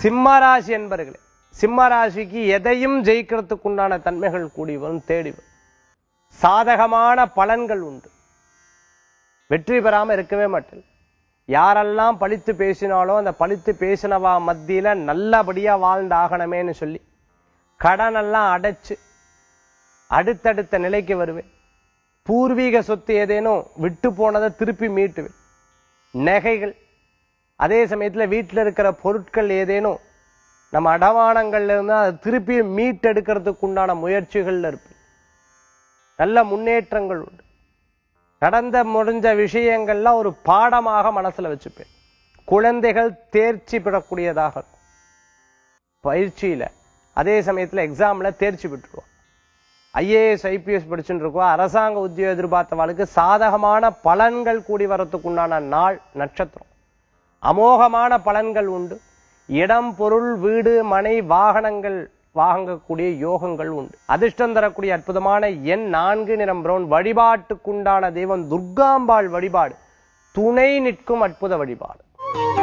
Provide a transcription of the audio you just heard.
சிம்மராசி என்பர்களே சிம்மராசிக்கு எதையும் ஜெயிக்கிறதுக்கு உண்டான தன்மைகள் கூடி வரும் தேடி வரும் சாதகமான பலன்கள் உண்டு வெற்றி பெறாம இருக்கவே மாட்டேன் யாரெல்லாம் பழித்து பேசினாலோ அந்த பழித்து பேசினவா மத்தியில நல்லபடியா வாழ்ந்து ஆகணுமேன்னு சொல்லி கடனெல்லாம் அடைச்சு அடுத்தடுத்த நிலைக்கு வருவேன் பூர்வீக சொத்து ஏதேனும் விட்டு போனதை திருப்பி மீட்டுவேன் நகைகள் அதே சமயத்துல வீட்டில் இருக்கிற பொருட்கள் ஏதேனும் நம்ம அடமானங்கள்ல இருந்து அதை திருப்பி மீட்டெடுக்கிறதுக்கு உண்டான முயற்சிகள்ல இருப்பேன் நல்ல முன்னேற்றங்கள் உண்டு நடந்த முடிஞ்ச விஷயங்கள்லாம் ஒரு பாடமாக மனசுல வச்சுப்பேன் குழந்தைகள் தேர்ச்சி பெறக்கூடியதாக இருக்கும் பயிற்சியில அதே சமயத்துல எக்ஸாம்ல தேர்ச்சி பெற்றுருவோம் ஐஏஎஸ் ஐபிஎஸ் படிச்சுட்டு இருக்கோம் அரசாங்க உத்தியோகம் எதிர்பார்த்தவாளுக்கு சாதகமான பலன்கள் கூடி வரத்துக்கு உண்டான நாள் நட்சத்திரம் அமோகமான பலன்கள் உண்டு இடம் பொருள் வீடு மனை வாகனங்கள் வாங்கக்கூடிய யோகங்கள் உண்டு அதிர்ஷ்டம் தரக்கூடிய அற்புதமான எண் நான்கு நிறம் பிரவுன் வழிபாட்டுக்குண்டான தெய்வம் துர்காம்பாள் வழிபாடு துணை நிற்கும் அற்புத வழிபாடு